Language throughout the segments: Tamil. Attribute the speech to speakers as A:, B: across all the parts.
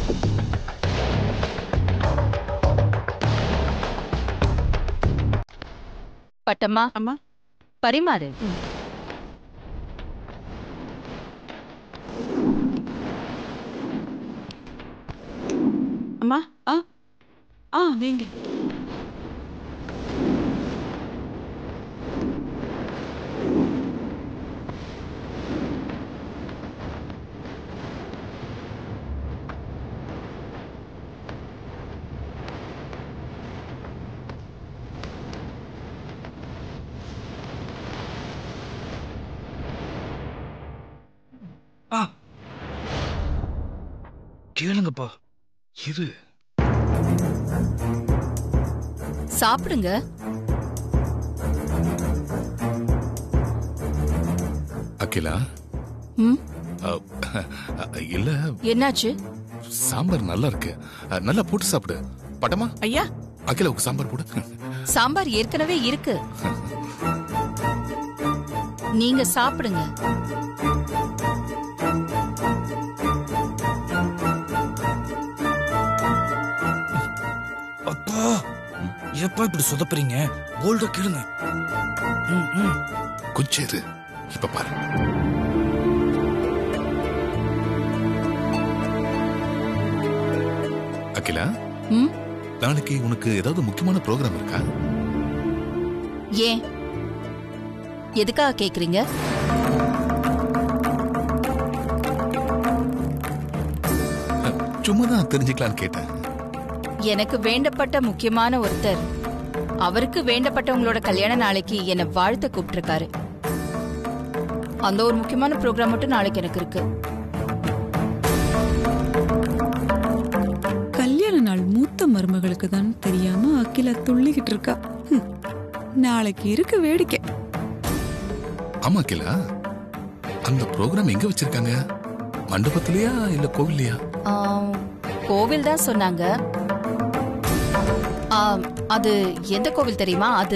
A: பட்டம்மா
B: அம்மா
A: பரிமாறு
B: அம்மா ஆ ஆ நீங்க
C: ஆ கேளுங்கப்பா
D: இரு
A: சாப்பிடுங்க
D: அகிலா
A: ம்
D: அ, இல்ல
A: என்னாச்சு
D: சாம்பார் நல்லா இருக்கு அ, நல்லா போட்டு சாப்பிடு பட்டமா
B: ஐயா
D: அகிலாவுக்கு சாம்பார் போடு
A: சாம்பார் ஏற்கனவே இருக்கு நீங்க சாப்பிடுங்க
C: அப்பா எப்பா இப்படி சொதப்புறீங்க போல்டா கேளுங்க ம், ம்.
D: கொஞ்சம் இரு இப்ப பாரு அகிலா
A: ம்
D: நாளைக்கு உனக்கு ஏதாவது முக்கியமான ப்ரோக்ராம் இருக்கா
A: ஏன் எதுக்காக கேக்குறீங்க
D: சும்மா தான் தெரிஞ்சுக்கலான்னு கேட்டேன்
A: எனக்கு வேண்டப்பட்ட முக்கியமான ஒருத்தர் அவருக்கு வேண்டப்பட்டவங்களோட கல்யாண நாளைக்கு என்னை வாழ்த்த கூப்பிட்டிருக்காரு அந்த ஒரு முக்கியமான ப்ரோக்ராம் மட்டும் நாளைக்கு எனக்கு இருக்கு
B: கல்யாண நாள் மூத்த மருமகளுக்கு தான் தெரியாம அகிலா துள்ளிக்கிட்டு இருக்கா ஹம். நாளைக்கு இருக்கு வேடிக்கை
D: ஆமா அகிலா அந்த ப்ரோக்ராம் எங்க வச்சிருக்காங்க மண்டபத்திலயா இல்ல கோவில்லையா
A: ஆம், கோவில் தான் சொன்னாங்க ஆம், அது எந்த கோவில் தெரியுமா அது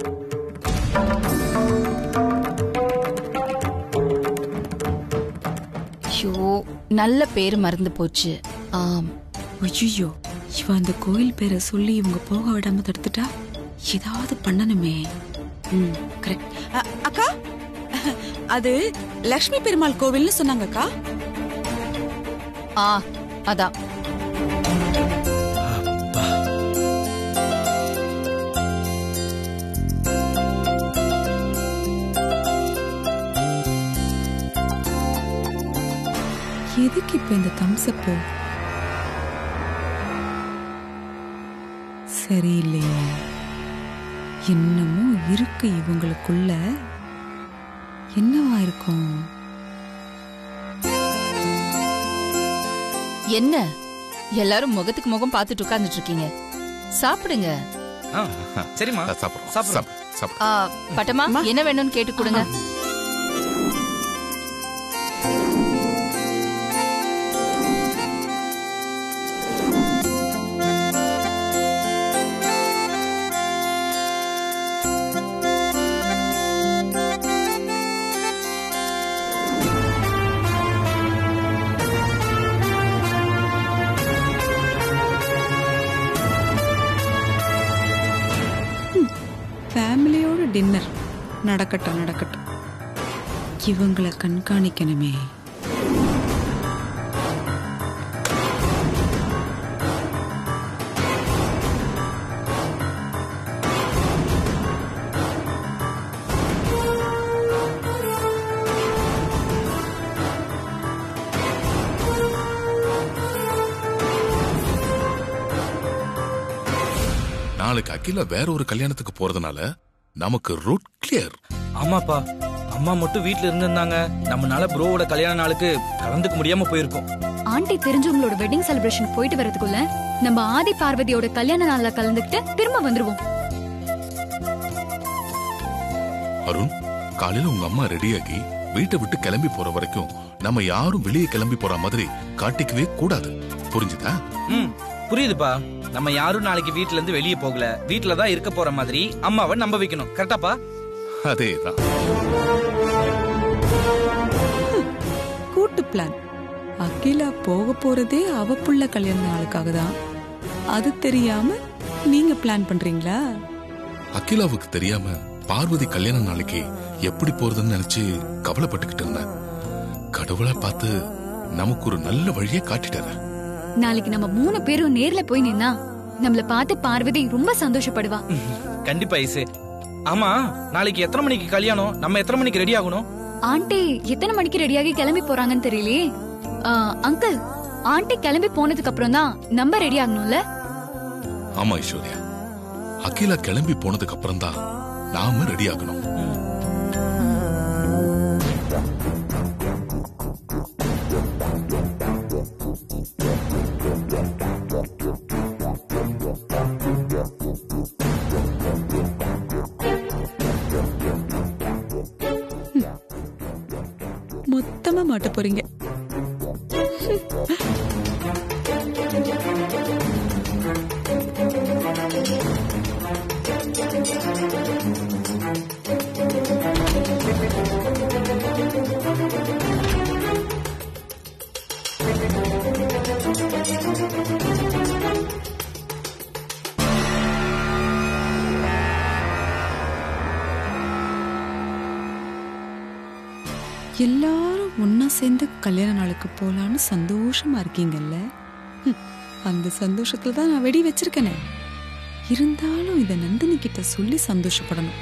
A: ஐயோ நல்ல பேர் மறந்து போச்சு ஆம்,
B: ஐயோ இவ அந்த கோயில் பேரை சொல்லி இவங்க போக விடாம தடுத்துட்டா ஏதாவது பண்ணணுமே ம் கரெக்ட் அக்கா அது லக்ஷ்மி பெருமாள் கோவில்னு சொன்னாங்க அக்கா
A: ஆ அதான்
B: எதுக்கு இப்ப இந்த தம்சப்பு சரியில்லையே என்னமோ இருக்கு இவங்களுக்குள்ள என்னவா இருக்கும்
A: என்ன எல்லாரும் முகத்துக்கு முகம் பார்த்துட்டு உட்கார்ந்துட்டு இருக்கீங்க சாப்பிடுங்க
C: ஆ, சரிம்மா
D: அஹ், சாப்பிடுறோம்
C: சாப்பிடுறோம்.
D: சாப்பிடு சாப்பிடு
A: ஆ, பட்டமா
B: அம்மா.
A: என்ன வேணும்னு கேட்டு கொடுங்க
B: ஃபேமிலியோட டின்னர் நடக்கட்டும் நடக்கட்டும் இவங்களை கண்காணிக்கணுமே
D: நாளைக்கு அகிலா வேற ஒரு கல்யாணத்துக்கு போறதுனால நமக்கு ரூட் கிளியர்
C: ஆமாப்பா அம்மா மட்டும் வீட்ல இருந்திருந்தாங்க நம்மனால ப்ரோவோட கல்யாண நாளுக்கு கலந்துக்க முடியாம போயிருக்கோம்
E: ஆண்டி தெரிஞ்சவங்களோட வெட்டிங் செலிப்ரேஷன் போயிட்டு வரதுக்குள்ள நம்ம ஆதி பார்வதியோட கல்யாண நாள்ல கலந்துக்கிட்டு திரும்ப வந்துருவோம்
D: அருண் காலையில உங்க அம்மா ரெடியாகி வீட்டை விட்டு கிளம்பி போற வரைக்கும் நம்ம யாரும் வெளியே கிளம்பி போற மாதிரி காட்டிக்கவே கூடாது புரிஞ்சுதா
C: ம் புரியுதுப்பா நம்ம யாரும் நாளைக்கு வீட்ல இருந்து வெளியே போகல வீட்ல தான் இருக்க போற மாதிரி அம்மாவை நம்ப வைக்கணும் கரெக்டாப்பா
D: அதேதான்
B: கூட்டு பிளான் அகிலா போக போறதே அவ புள்ள கல்யாண நாளுக்காக தான் அது தெரியாம நீங்க பிளான் பண்றீங்களா
D: அகிலாவுக்கு தெரியாம பார்வதி கல்யாண நாளைக்கு எப்படி போறதுன்னு நினைச்சு கவலைப்பட்டுக்கிட்டு இருந்தேன் கடவுளா பார்த்து நமக்கு ஒரு நல்ல வழியை காட்டிட்டாரு
E: நாளைக்கு நம்ம மூணு பேரும் நேர்ல போய் நின்னா நம்மள பார்த்து பார்வதி ரொம்ப சந்தோஷப்படுவா
C: கண்டிப்பா ஐசு ஆமா நாளைக்கு எத்தனை மணிக்கு கல்யாணம் நம்ம எத்தனை மணிக்கு ரெடி ஆகணும்
E: ஆண்டி எத்தனை மணிக்கு ரெடியாகி கிளம்பி போறாங்கன்னு தெரியலையே ஆ, அங்கிள் ஆண்டி கிளம்பி போனதுக்கு அப்புறம் தான் நம்ம ரெடி ஆகணும்ல
D: ஆமா ஐஸ்வர்யா அகிலா கிளம்பி போனதுக்கு அப்புறம் தான் நாம ரெடி ஆகணும்
B: மொத்தமா மாட்ட போறீங்க எல்லாரும் ஒன்னா சேர்ந்து கல்யாண நாளுக்கு போலான்னு சந்தோஷமா இருக்கீங்கல்ல ஹம், அந்த சந்தோஷத்துல தான் நான் வெடி வச்சிருக்கேனே இருந்தாலும் இத நந்தினி கிட்ட சொல்லி சந்தோஷப்படணும்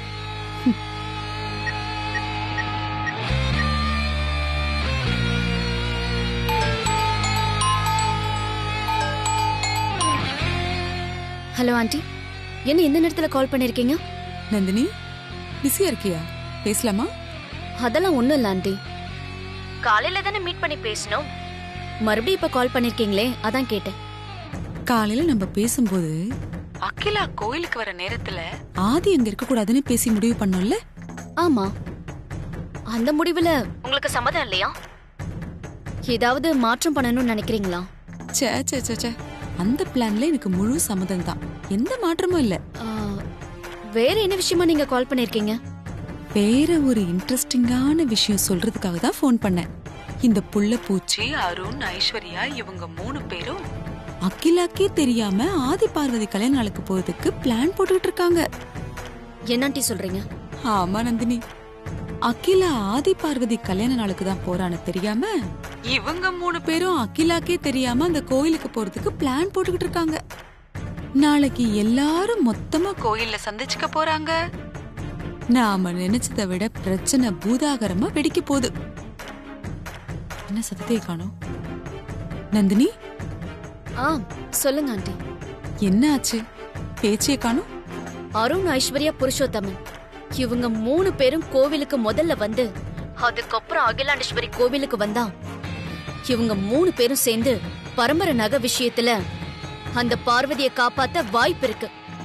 F: ஹலோ ஆண்டி என்ன இந்த நேரத்துல கால் பண்ணிருக்கீங்க
B: நந்தினி பிஸியா இருக்கியா பேசலாமா
F: அதெல்லாம் ஒண்ணும் இல்ல ஆண்டி காலையில தானே மீட் பண்ணி பேசணும் மறுபடியும் இப்ப கால் பண்ணிருக்கீங்களே அதான் கேட்டேன்
B: காலையில நம்ம பேசும்போது அகிலா கோயிலுக்கு வர நேரத்துல ஆதி அங்க இருக்க கூடாதுன்னு பேசி முடிவு பண்ணோம்ல
F: ஆமா அந்த முடிவுல உங்களுக்கு சம்மதம் இல்லையா ஏதாவது மாற்றம் பண்ணணும்னு நினைக்கிறீங்களா
B: ச்சே ச்சே ச்சே, ச்சே அந்த பிளான்ல எனக்கு முழு சம்மதம் தான் எந்த மாற்றமும் இல்ல
F: ஆ, வேற என்ன விஷயமா நீங்க கால் பண்ணிருக்கீங்க
B: வேற ஒரு இன்ட்ரெஸ்டிங்கான விஷயம் சொல்றதுக்காக தான் ஃபோன் பண்ணேன் இந்த புள்ள பூச்சி அருண் ஐஸ்வர்யா இவங்க மூணு பேரும் அகிலாக்கே தெரியாம ஆதி பார்வதி கல்யாண நாளுக்கு போறதுக்கு பிளான் போட்டுக்கிட்டு இருக்காங்க
F: என்ன ஆண்டி சொல்றீங்க
B: ஆமா நந்தினி அகிலா ஆதி பார்வதி கல்யாண நாளுக்கு தான் போறான்னு தெரியாம இவங்க மூணு பேரும் அகிலாக்கே தெரியாம அந்த கோயிலுக்கு போறதுக்கு பிளான் போட்டுக்கிட்டு இருக்காங்க நாளைக்கு எல்லாரும் மொத்தமா கோயில்ல சந்திச்சுக்க போறாங்க நாம நினைச்சதை விட பிரச்சனை பூதாகரமா வெடிக்க போகுது என்ன சத்தத்தையே காணோம் நந்தினி
F: ஆ சொல்லுங்க ஆண்டி
B: என்ன ஆச்சு பேச்சே காணோம்
F: அருண் ஐஸ்வர்யா புருஷோத்தமன் இவங்க மூணு பேரும் கோவிலுக்கு முதல்ல வந்து அதுக்கப்புறம் அகிலாண்டேஸ்வரி கோவிலுக்கு வந்தா இவங்க மூணு பேரும் சேர்ந்து பரம்பரை நகை விஷயத்துல அந்த பார்வதியை காப்பாத்த வாய்ப்பு இருக்கு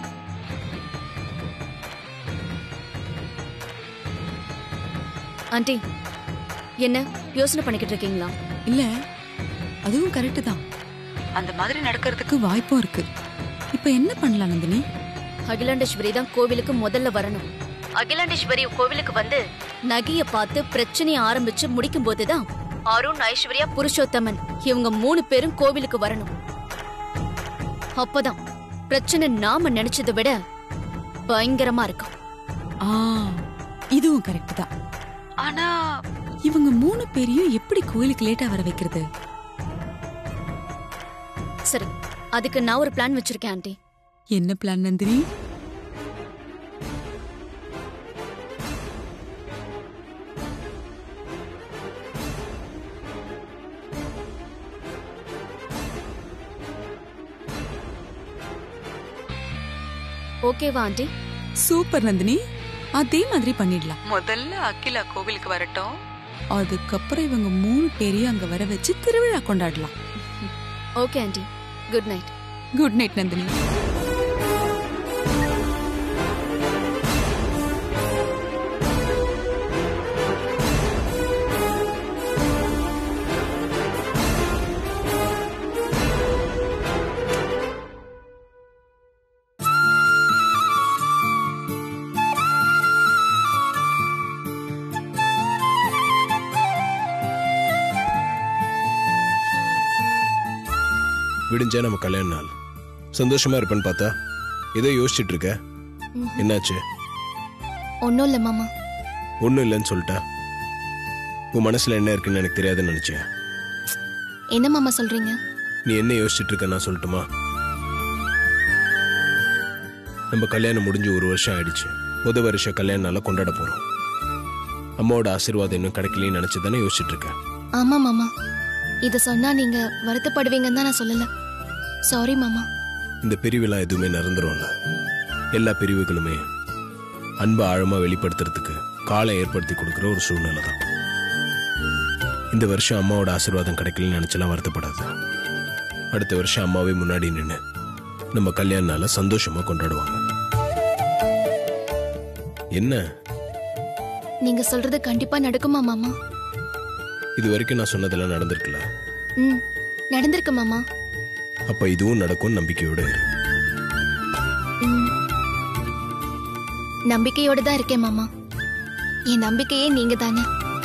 F: ஆண்டி என்ன யோசனை பண்ணிக்கிட்டு இருக்கீங்களா
B: இல்ல அதுவும் கரெக்ட் தான் அந்த மாதிரி நடக்கிறதுக்கு வாய்ப்பும் இருக்கு இப்ப என்ன பண்ணலாம் நந்தினி
F: அகிலாண்டேஸ்வரி தான் கோவிலுக்கு முதல்ல வரணும் அகிலாண்டேஸ்வரி கோவிலுக்கு வந்து நகைய பார்த்து பிரச்சனைய ஆரம்பிச்சு முடிக்கும் போதுதான் அருண் ஐஸ்வர்யா புருஷோத்தமன் இவங்க மூணு பேரும் கோவிலுக்கு வரணும் அப்பதான் பிரச்சனை நாம நினைச்சதை விட பயங்கரமா இருக்கும்
B: ஆ இதுவும் கரெக்ட் தான் ஆனா இவங்க மூணு பேரையும் எப்படி கோயிலுக்கு லேட்டா வர வைக்கிறது
F: சரி அதுக்கு நான் ஒரு பிளான் வச்சிருக்கேன் ஆண்டி
B: என்ன பிளான் நந்தினி
F: ஓகேவா ஆண்டி
B: சூப்பர் நந்தினி அதே மாதிரி பண்ணிடலாம் முதல்ல அகிலா கோவிலுக்கு வரட்டும் அதுக்கப்புறம் இவங்க மூணு பேரையும் அங்க வர வச்சு திருவிழா கொண்டாடலாம்
F: okay aunty good night
B: good night Nandini
G: விடிஞ்சா நம்ம கல்யாண நாள் சந்தோஷமா இருப்பேன்னு பார்த்தா ஏதோ யோசிச்சுட்டு இருக்க என்னாச்சு
H: ஒன்றும் இல்லை மாமா
G: ஒன்றும் இல்லைன்னு சொல்லிட்டா உன் மனசுல என்ன இருக்குன்னு எனக்கு தெரியாதுன்னு நினைச்சேன்
H: என்ன மாமா சொல்றீங்க
G: நீ என்ன யோசிச்சுட்டு இருக்க நான் சொல்லட்டுமா நம்ம கல்யாணம் முடிஞ்சு ஒரு வருஷம் ஆயிடுச்சு முத வருஷம் கல்யாண நாள கொண்டாட போறோம் அம்மாவோட ஆசீர்வாதம் இன்னும் கிடைக்கலன்னு நினைச்சு தானே யோசிச்சுட்டு இருக்கேன்
H: ஆமா மாமா இத சொன்னா நீங்க வருத்தப்படுவீங்கன்னு தான் நான் சொல்லல சாரி மாமா
G: இந்த பிரிவுலாம் எதுவுமே நிரந்தரம்ல எல்லா பிரிவுகளுமே அன்பை ஆழமா வெளிப்படுத்துறதுக்கு காலம் ஏற்படுத்தி கொடுக்குற ஒரு சூழ்நிலை தான் இந்த வருஷம் அம்மாவோட ஆசீர்வாதம் கிடைக்கலன்னு நினைச்சலாம் வருத்தப்படாத அடுத்த வருஷம் அம்மாவே முன்னாடி நின்று நம்ம கல்யாண நாளை சந்தோஷமா கொண்டாடுவாங்க என்ன
H: நீங்க சொல்றது கண்டிப்பா நடக்குமா மாமா
G: இது வரைக்கும் நான் சொன்னதெல்லாம் நடந்திருக்குல்ல
H: ம் நடந்திருக்கு மாமா
G: அப்ப இதுவும் நடக்கும் நம்பிக்கையோட இரு
H: ம். நம்பிக்கையோட தான் இருக்கேன் மாமா என் நம்பிக்கையே நீங்க தானே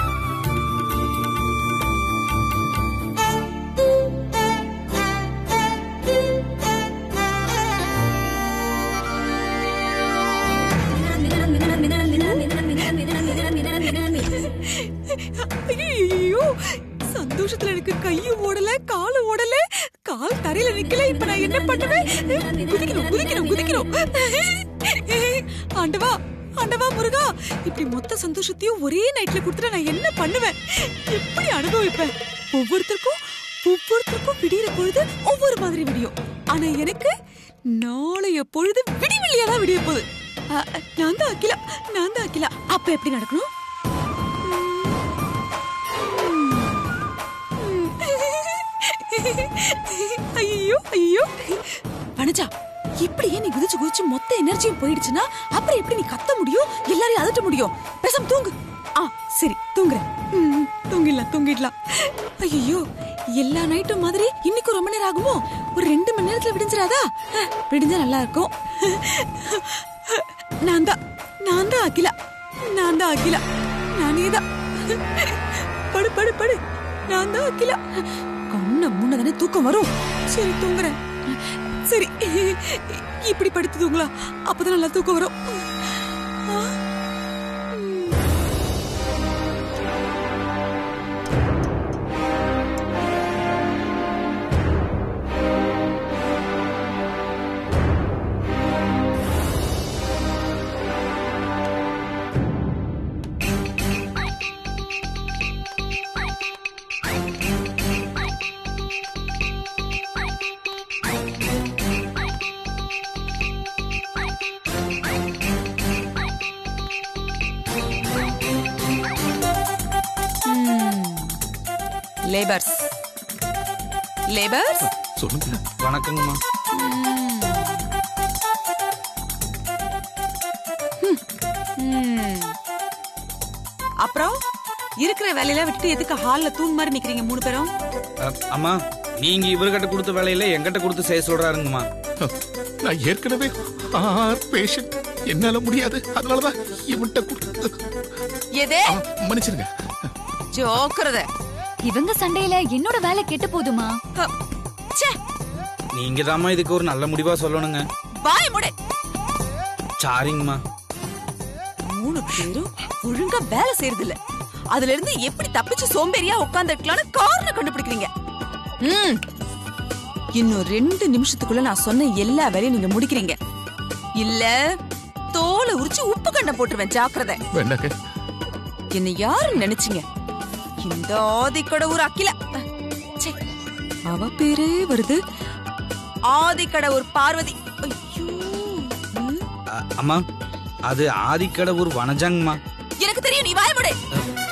B: ஐயோ சந்தோஷத்துல எனக்கு கையும் ஓடல காலும் ஓடல கால் தரையில நிக்கல இப்ப நான் என்ன பண்ணுவேன் குதிக்கணும் குதிக்கணும் குதிக்கணும் ஆண்டவா ஆண்டவா முருகா இப்படி மொத்த சந்தோஷத்தையும் ஒரே நைட்ல கொடுத்துட்டா நான் என்ன பண்ணுவேன் எப்படி அனுபவிப்பேன் ஒவ்வொருத்தருக்கும் ஒவ்வொருத்தருக்கும் விடியிற பொழுது ஒவ்வொரு மாதிரி விடியும் ஆனா எனக்கு நாளைய பொழுது விடிவெளியா தான் விடிய போகுது அ, நான் தான் அகிலா நான் தான் அகிலா அப்ப எப்படி நடக்கணும் ஐயோ ஐயோ வனஜா இப்படியே நீ குதிச்சு குதிச்சு மொத்த எனர்ஜியும் போயிடுச்சுன்னா அப்புறம் எப்படி நீ கத்த முடியும் எல்லாரையும் அதட்ட முடியும் பேசாம தூங்கு ஆ சரி தூங்குறேன் ம், தூங்கிடலாம் தூங்கிடலாம் ஐயோ எல்லா நைட்டும் மாதிரி இன்னைக்கு ரொம்ப நேரம் ஆகுமோ ஒரு ரெண்டு மணி நேரத்துல விடிஞ்சிராதா அஹ், விடிஞ்சா நல்லா இருக்கும் நான் தான் நான் தான் அகிலா நான் தான் அகிலா நானே தான் படு படு படு நான் தான் அகிலா கண்ண முன்னதானே தூக்கம் வரும் சரி தூங்குறேன் சரி இப்படி படுத்து தூங்கலாம் அப்பதான் நல்லா தூக்கம் வரும் ஆ. ம். லேபர்ஸ் லேபர்ஸ்
D: சொல்லுங்க
C: வணக்கங்கம்மா
B: ம். அப்புறம் இருக்கிற வேலையெல்லாம் விட்டுட்டு எதுக்கு ஹால்ல தூண் மாதிரி நிக்கிறீங்க மூணு பேரும்
C: அ, அம்மா நீங்க இவர்கிட்ட கொடுத்த வேலையில எங்கிட்ட கொடுத்து செய்ய சொல்றாருங்கம்மா
D: நான் ஏற்கனவே ஆர் பேஷண்ட் என்னால முடியாது அதனாலதான் இவன்கிட்ட கொடுத்து
B: எதே
D: ஆ, மன்னிச்சிருங்க
B: ஜோக்குறத
E: இவங்க சண்டையில என்னோட வேலை கெட்டு போதுமா
B: ச்சே
C: நீங்க தாம்மா இதுக்கு ஒரு நல்ல முடிவா சொல்லணுங்க
B: வாய முடை
C: சாரிங்கம்மா
B: மூணு பேரும் ஒழுங்கா வேலை செய்யறது இல்ல அதுல இருந்து எப்படி தப்பிச்சு சோம்பேறியா உட்கார்ந்து இருக்கலாம்னு காரணம் கண்டுபிடிக்கிறீங்க ம். இன்னும் ரெண்டு நிமிஷத்துக்குள்ள நான் சொன்ன எல்லா வேலையும் நீங்க முடிக்கிறீங்க இல்ல தோலை உரிச்சு உப்பு கண்டம் போட்டுருவேன் ஜாக்கிரதை
D: வேண்டாங்க
B: என்ன யாருன்னு நினைச்சீங்க இந்த ஆதிக்கடவுர் அகில ச்சே, அவ பேரே வருது ஆதிக்கடவுர் பார்வதி ஐயோ ம்.
C: அ, அம்மா அது ஆதிக்கடவுர் வனஜாங்கம்மா
B: எனக்கு தெரியும் நீ வாய முடு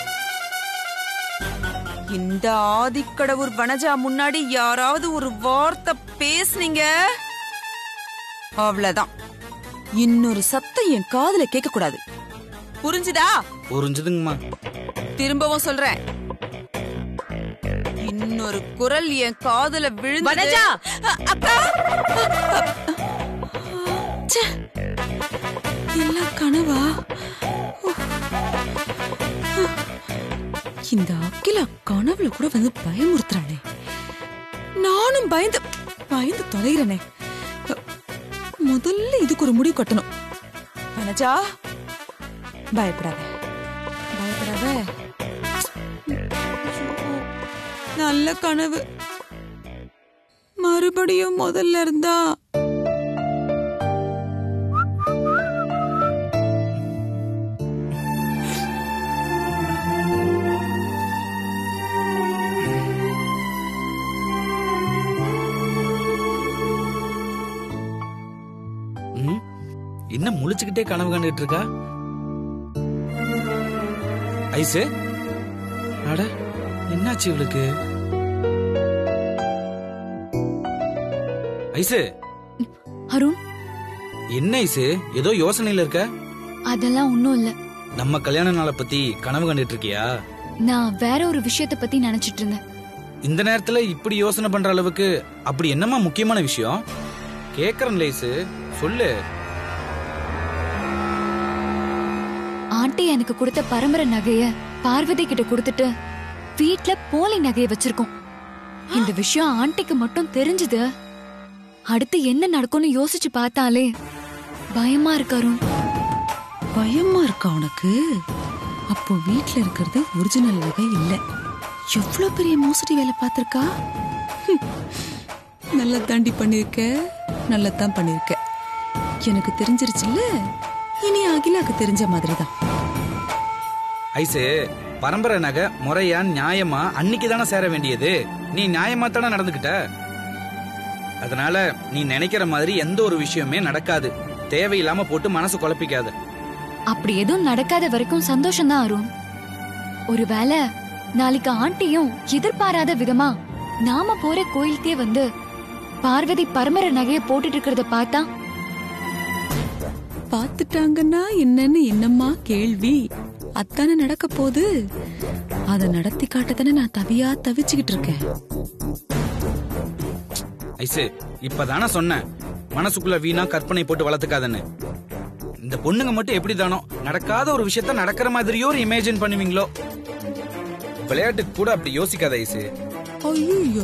B: இந்த ஆதிக்கடவுர் வனஜா முன்னாடி யாராவது ஒரு வார்த்தை பேசுனீங்க அவ்வளவுதான் இன்னொரு சத்தம் என் காதுல கேட்க கூடாது புரிஞ்சுதா
C: புரிஞ்சுதுங்கம்மா
B: திரும்பவும் சொல்றேன் இன்னொரு குரல் என் காதுல விழுந்து
F: வனஜா!
B: அக்கா ச்சே. எல்லாம் கனவா உஃப். இந்த அக்கிலா கனவுல கூட வந்து பயமுறுத்துறாளே நானும் பயந்து பயந்து தொலைகிறனே முதல்ல இதுக்கு ஒரு முடிவு கட்டணும் வனஜா பயப்படாத பயப்படாத நல்ல கனவு மறுபடியும் முதல்ல இருந்தா
C: ம், என்ன முழிச்சுக்கிட்டே கனவு கண்டுட்டு இருக்கா ஐசு அட என்னாச்சு இவளுக்கு ஐசு
E: அருண்
C: என்ன ஐசு ஏதோ யோசனையில இருக்க
E: அதெல்லாம் ஒண்ணும் இல்ல
C: நம்ம கல்யாண நாளை பத்தி கனவு கண்டுட்டு இருக்கியா
E: நான் வேற ஒரு விஷயத்த பத்தி நினைச்சிட்டு இருந்தேன்
C: இந்த நேரத்துல இப்படி யோசனை பண்ற அளவுக்கு அப்படி என்னமா முக்கியமான விஷயம் கேக்குறேன் லேசு சொல்லு
E: ஆண்டி எனக்கு கொடுத்த பரம்பரை நகைய பார்வதி கிட்ட கொடுத்துட்டு வீட்ல போலி நகைய வச்சிருக்கோம் இந்த விஷயம் ஆண்டிக்கு மட்டும் தெரிஞ்சது அடுத்து என்ன நடக்கும்னு யோசிச்சு பார்த்தாலே பயமா இருக்கு அருண்
B: பயமா இருக்கா உனக்கு அப்போ வீட்ல இருக்கிறது ஒரிஜினல் நகை இல்ல எவ்வளவு பெரிய மோசடி வேலை பார்த்திருக்கா ஹம். நல்லா தாண்டி பண்ணிருக்க நல்லா தான் பண்ணிருக்க எனக்கு தெரிஞ்சிருச்சுல்ல இனி அகிலாக்கு தெரிஞ்ச மாதிரி தான்
C: ஐசு பரம்பரை நகை முறையா நியாயமா அன்னைக்கு தானே சேர வேண்டியது நீ நியாயமா தானே நடந்துகிட்ட அதனால நீ நினைக்கிற மாதிரி எந்த ஒரு விஷயமே நடக்காது தேவையில்லாம போட்டு மனசு குழப்பிக்காத
E: அப்படி எதுவும் நடக்காத வரைக்கும் சந்தோஷம் தான் அருண் ஒருவேளை நாளைக்கு ஆண்டியும் எதிர்பாராத விதமா நாம போற கோயிலுக்கே வந்து பார்வதி பரம்பரை நகைய போட்டுட்டு இருக்கிறத பார்த்தா
B: பார்த்துட்டாங்கன்னா என்னன்னு என்னம்மா கேள்வி அத்தானே நடக்க போகுது அத நடத்தி காட்டத்தானே நான் தவியா தவிச்சுக்கிட்டு இருக்கேன்
C: ஐசு இப்பதானே சொன்னேன் மனசுக்குள்ள வீணா கற்பனை போட்டு வளர்த்துக்காதன்னு இந்த பொண்ணுங்க மட்டும் எப்படிதானோ நடக்காத ஒரு விஷயத்த நடக்கிற மாதிரியோ ஒரு இமேஜின் பண்ணுவீங்களோ விளையாட்டுக்கு கூட அப்படி யோசிக்காத ஐசு
B: ஐயோ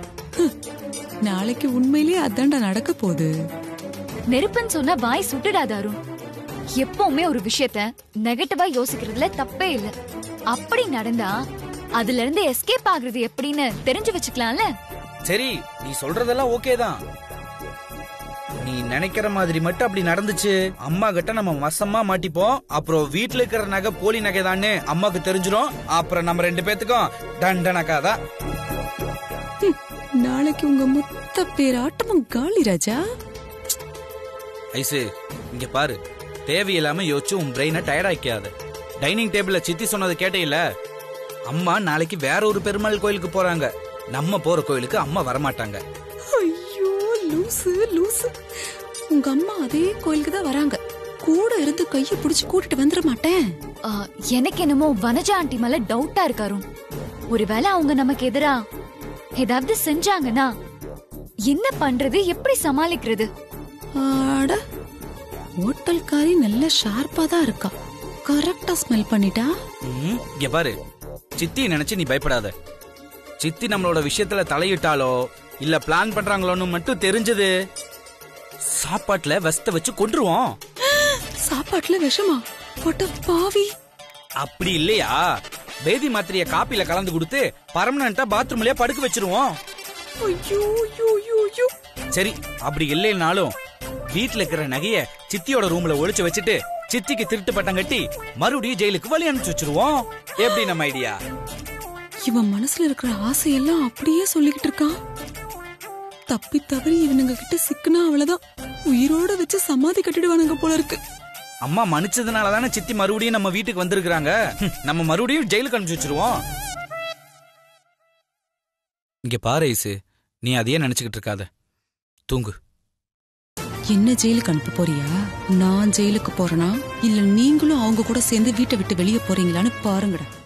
B: நாளைக்கு உண்மையிலேயே அதான்டா நடக்க போகுது
E: நெருப்புன்னு சொன்னா வாய் சுட்டுடாத அருண் எப்பவுமே ஒரு விஷயத்த நெகட்டிவா யோசிக்கிறதுல தப்பே இல்ல அப்படி நடந்தா அதுல இருந்து எஸ்கேப் ஆகுறது எப்படின்னு தெரிஞ்சு வச்சுக்கலாம்ல
C: சரி நீ சொல்றதெல்லாம் ஓகே தான் நீ நினைக்கிற மாதிரி மட்டும் அப்படி நடந்துச்சு அம்மா கிட்ட நம்ம வசமா மாட்டிப்போம் அப்புறம் வீட்ல இருக்கிற நகை போலி நகை தானே அம்மாக்கு தெரிஞ்சிரும் அப்புறம் நம்ம ரெண்டு பேத்துக்கும் தண்டனக்காதான்
B: ஹம், நாளைக்கு உங்க மொத்த பேராட்டமும் காலி ராஜா
C: ஐசு இங்க பாரு தேவையில்லாம யோசிச்சு உன் பிரெயினை டயர்ட் ஆக்கியாத டைனிங் டேபிள்ல சித்தி சொன்னது கேட்டீல்ல அம்மா நாளைக்கு வேற ஒரு பெருமாள் கோயிலுக்கு போறாங்க நம்ம போற கோயிலுக்கு அம்மா வரமாட்டாங்க
B: ஐயோ லூசு லூசு உங்க அம்மா அதே கோயிலுக்கு தான் வராங்க கூட இருந்து கைய பிடிச்சு கூட்டிட்டு வந்துட மாட்டேன்
E: ஆ, எனக்கு என்னமோ வனஜா ஆண்டி மேல டவுட்டா இருக்கு அருண் ஒருவேளை அவங்க நமக்கு எதிரா ஏதாவது செஞ்சாங்கன்னா என்ன பண்றது எப்படி சமாளிக்கிறது
B: ஆட ஹோட்டல்காரி நல்ல ஷார்ப்பா தான் இருக்கா கரெக்டா ஸ்மெல் பண்ணிட்டா
C: ம், இங்க பாரு சித்தி நினைச்சு நீ பயப்படாத சித்தி நம்மளோட விஷயத்துல தலையிட்டாலோ இல்ல பிளான் பண்றாங்களோன்னு மட்டும் தெரிஞ்சது சாப்பாட்டுல வெஸ்த வச்சு கொன்றுவோம்
B: சாப்பாட்டுல விஷமா போட்ட பாவி
C: அப்படி இல்லையா பேதி மாத்திரைய காப்பில கலந்து கொடுத்து பர்மனண்டா பாத்ரூம்லயே படுக்க வச்சிருவோம்
B: ஐயோ ஐயோ ஐயோ ஐயோ
C: சரி அப்படி இல்லைனாலும் வீட்ல இருக்கிற நகைய சித்தியோட ரூம்ல ஒளிச்சு வச்சுட்டு சித்திக்கு திருட்டு பட்டம் கட்டி மறுபடியும் ஜெயிலுக்கு வழி அனுப்பிச்சு வச்சிருவோம் எப்படி நம்ம ஐடியா
B: இவன் மனசுல இருக்கிற ஆசையெல்லாம் அப்படியே சொல்லிக்கிட்டு இருக்கான் தப்பி தவறி இவனுங்க கிட்ட சிக்குனா அவ்வளவுதான் உயிரோட வச்சு சமாதி கட்டிடுவானுங்க போல இருக்கு
C: அம்மா மன்னிச்சதுனால தானே சித்தி மறுபடியும் நம்ம வீட்டுக்கு வந்திருக்காங்க ஹம், நம்ம மறுபடியும் ஜெயிலுக்கு அனுப்பிச்சு வச்சிருவோம் இங்க பாரு ஐசு நீ அதையே நினைச்சுக்கிட்டு இருக்காத தூங்கு
B: என்ன ஜெயிலுக்கு அனுப்ப போறியா நான் ஜெயிலுக்கு போறேனா இல்ல நீங்களும் அவங்க கூட சேர்ந்து வீட்டை விட்டு வெளியே போறீங்களான்னு பாருங்கடா